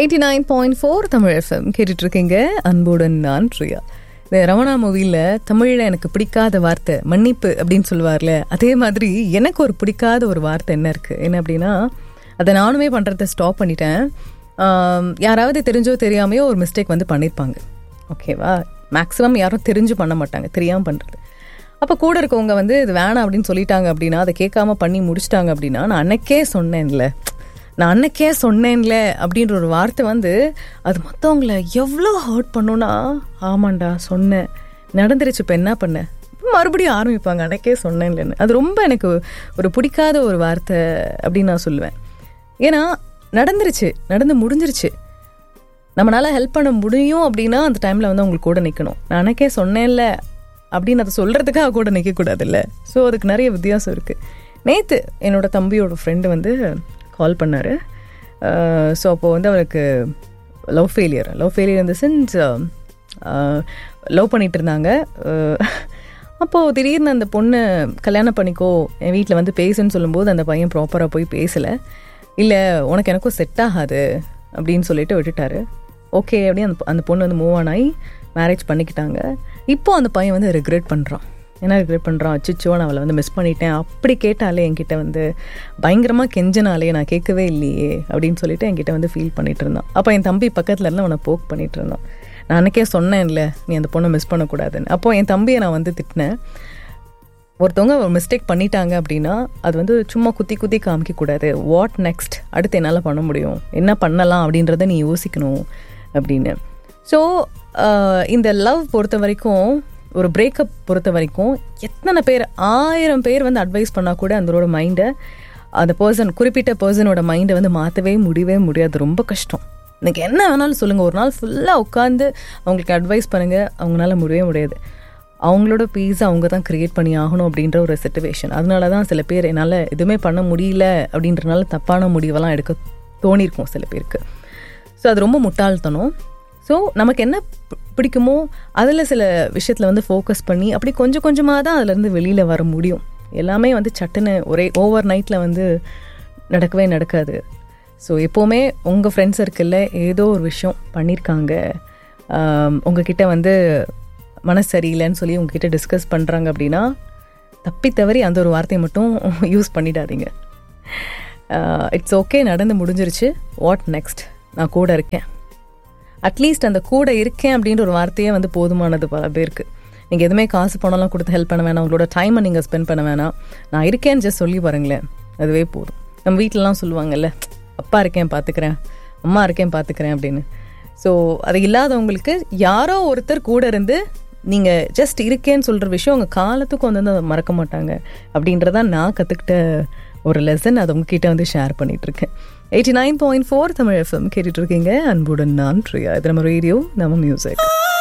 eighty nine point four Tamil FM கேட்டுட்டு இருக்கீங்க அன்புடன் நான் பிரியா இந்த ரமணா மூவியில் தமிழில் எனக்கு பிடிக்காத வார்த்தை மன்னிப்பு அப்படின்னு சொல்லுவார்ல அதே மாதிரி எனக்கு ஒரு பிடிக்காத ஒரு வார்த்தை என்ன இருக்குது என்ன அப்படின்னா அதை நானுமே பண்ணுறதை ஸ்டாப் பண்ணிட்டேன் ஆம், யாராவது தெரிஞ்சோ தெரியாமையோ ஒரு மிஸ்டேக் வந்து பண்ணியிருப்பாங்க ஓகேவா மேக்ஸிமம் யாரும் தெரிஞ்சு பண்ண மாட்டாங்க தெரியாமல் பண்ணுறது அப்போ கூட இருக்கவங்க வந்து இது வேணாம் அப்படின்னு சொல்லிட்டாங்க அப்படின்னா அதை கேட்காம பண்ணி முடிச்சிட்டாங்க அப்படின்னா நான் அன்னைக்கே சொன்னேன்ல நான் அன்னைக்கே சொன்னேன்ல அப்படின்ற ஒரு வார்த்தை வந்து அது மற்றவங்கள எவ்வளோ ஹர்ட் பண்ணுன்னா ஆமாண்டா சொன்னேன் நடந்துருச்சு இப்போ என்ன பண்ண மறுபடியும் ஆரம்பிப்பாங்க அன்னைக்கே சொன்னேன்லன்னு அது ரொம்ப எனக்கு ஒரு பிடிக்காத ஒரு வார்த்தை அப்படின்னு நான் சொல்லுவேன் ஏன்னா நடந்துருச்சு நடந்து முடிஞ்சிருச்சு நம்மளால ஹெல்ப் பண்ண முடியும் அப்படின்னா அந்த டைமில் வந்து அவங்களுக்கு கூட நிற்கணும் நான் அன்னைக்கே சொன்னேன்ல அப்படின்னு அதை சொல்கிறதுக்காக கூட நிற்கக்கூடாதுல்ல ஸோ அதுக்கு நிறைய வித்தியாசம் இருக்குது நேற்று என்னோட தம்பியோட ஃப்ரெண்டு வந்து கால் பண்ணார் ஸோ அப்போது வந்து அவருக்கு லவ் ஃபெயிலியர் லவ் ஃபெயிலியர் இந்த சென்ஸ் லவ் பண்ணிட்டு இருந்தாங்க அஹ், அப்போது திடீர்னு அந்த பொண்ணு கல்யாணம் பண்ணிக்கோ என் வீட்டில் வந்து பேசுன்னு சொல்லும்போது அந்த பையன் ப்ராப்பராக போய் பேசலை இல்லை உனக்கு எனக்கும் செட் ஆகாது அப்படின்னு சொல்லிட்டு விட்டுட்டாரு ஓகே அப்படின்னு அந்த அந்த பொண்ணு வந்து மூவ் ஆன் ஆகி மேரேஜ் பண்ணிக்கிட்டாங்க இப்போ அந்த பையன் வந்து ரிக்ரெட் பண்ணுறான் என்ன ரிக்ரெட் பண்ணுறான் அச்சிச்சோ நான் அவளை வந்து மிஸ் பண்ணிட்டேன் அப்படி கேட்டாலே என்கிட்ட வந்து பயங்கரமாக கெஞ்சனாலே நான் கேட்கவே இல்லையே அப்படின்னு சொல்லிட்டு என்கிட்ட வந்து ஃபீல் பண்ணிட்டு இருந்தான் அப்போ என் தம்பி பக்கத்துல இருந்து அவனை போக் பண்ணிட்டு இருந்தான் நான் அன்னைக்கே சொன்னேன்ல நீ அந்த பொண்ணை மிஸ் பண்ணக்கூடாதுன்னு அப்போ என் தம்பியை நான் வந்து திட்டினேன் ஒருத்தவங்க ஒரு மிஸ்டேக் பண்ணிட்டாங்க அப்படின்னா அது வந்து சும்மா குத்தி குத்தி காமிக்கக்கூடாது வாட் நெக்ஸ்ட் அடுத்து என்னால் பண்ண முடியும் என்ன பண்ணலாம் அப்படின்றத நீ யோசிக்கணும் அப்படின்னு ஸோ இந்த லவ் பொறுத்த வரைக்கும் ஒரு பிரேக்கப் பொறுத்த வரைக்கும் எத்தனை பேர் ஆயிரம் பேர் வந்து அட்வைஸ் பண்ணால் கூட அதோட மைண்டை அந்த பர்சன் குறிப்பிட்ட பர்சனோட மைண்டை வந்து மாற்றவே முடியவே முடியாது ரொம்ப கஷ்டம் எனக்கு என்ன வேணாலும் சொல்லுங்கள் ஒரு நாள் ஃபுல்லாக உட்காந்து அவங்களுக்கு அட்வைஸ் பண்ணுங்கள் அவங்களால முடியவே முடியாது அவங்களோட பீஸை அவங்க தான் க்ரியேட் பண்ணி ஆகணும் அப்படின்ற ஒரு சுச்சுவேஷன் அதனால தான் சில பேர் என்னால் எதுவுமே பண்ண முடியல அப்படின்றனால தப்பான முடிவெல்லாம் எடுக்க தோணியிருக்கும் சில பேருக்கு ஸோ அது ரொம்ப முட்டாள்தனம் ஸோ நமக்கு என்ன பி- பிடிக்குமோ அதில் சில விஷயத்தில் வந்து ஃபோக்கஸ் பண்ணி அப்படி கொஞ்சம் கொஞ்சமாக தான் அதுலேருந்து வெளியில் வர முடியும் எல்லாமே வந்து சட்டுன்னு ஒரே ஓவர் நைட்டில் வந்து நடக்கவே நடக்காது ஸோ எப்போவுமே உங்கள் ஃப்ரெண்ட்ஸ் சர்க்கிளில் ஏதோ ஒரு விஷயம் பண்ணியிருக்காங்க ஆம், உங்ககிட்ட வந்து மனசு சரியில்லைன்னு சொல்லி உங்ககிட்ட டிஸ்கஸ் பண்ணுறாங்க அப்படின்னா தப்பி தவறி அந்த ஒரு வார்த்தையை மட்டும் யூஸ் பண்ணிடாதீங்க இட்ஸ் ஓகே நடந்து முடிஞ்சிருச்சு வாட் நெக்ஸ்ட் நான் கூட இருக்கேன் அட்லீஸ்ட் அந்த கூட இருக்கேன் அப்படின்ற ஒரு வார்த்தையே வந்து போதுமானது பல பேருக்கு நீங்கள் எதுவுமே காசு பணம்லாம் கொடுத்து ஹெல்ப் பண்ண வேணாம் உங்களோட டைமை நீங்கள் ஸ்பெண்ட் பண்ண வேணாம் நான் இருக்கேன்னு ஜஸ்ட் சொல்லி பாருங்களேன் அதுவே போதும் நம்ம வீட்டிலலாம் சொல்லுவாங்கல்ல அப்பா இருக்கேன் பார்த்துக்கிறேன் அம்மா இருக்கேன் பார்த்துக்கிறேன் அப்படின்னு ஸோ அது இல்லாதவங்களுக்கு யாரோ ஒருத்தர் கூட இருந்து நீங்கள் ஜஸ்ட் இருக்கேன்னு சொல்கிற விஷயம் உங்கள் காலத்துக்கும் வந்து அதை மறக்க மாட்டாங்க அப்படின்றதான் நான் கற்றுக்கிட்ட ஒரு லெசன் அதை உங்ககிட்ட வந்து ஷேர் பண்ணிட்டு இருக்கேன் eighty nine point four Tamil FM கேட்டுட்டு இருக்கீங்க அன்புடன் நான் பிரியா இது நம்ம ரேடியோ நம்ம மியூசிக்